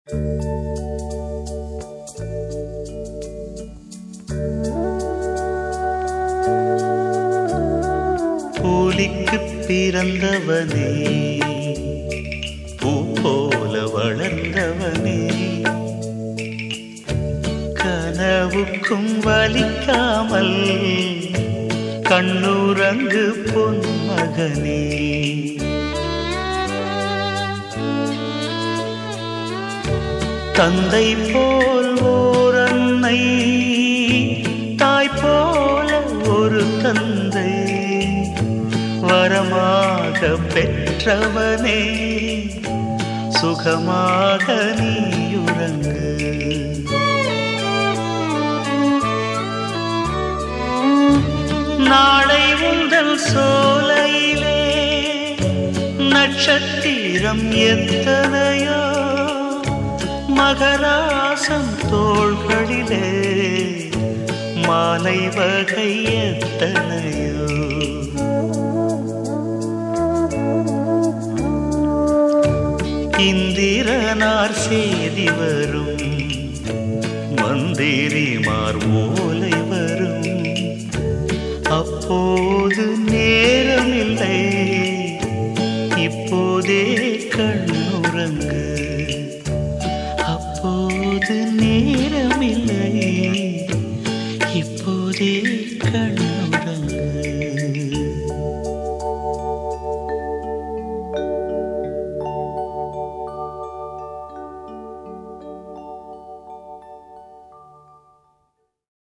பூலிக்கு பிறந்தவனே பூ போல வளர்ந்தவனே கனவுக்கும் வலிக்காமல் கண்ணுறங்கு பொன்மகனே தந்தை போல் ஓர் அன்னை தாய் போல ஒரு தந்தை வரமாக பெற்றவனே சுகமாக நீயுறங்கு நாளை உந்தல் சோலையிலே நட்சத்திரம் எத்தனையோ மகராசம் தோள்களிலே மாலை வகை எத்தனையோ இந்திரனார் சேதி வரும் மந்திரிமார் ஓலை வரும் அப்போது நேரமில்லை இப்போதே கண்ணுறங்கு அப்போது நேரமில்லை இப்போதே கண்ணுறங்கு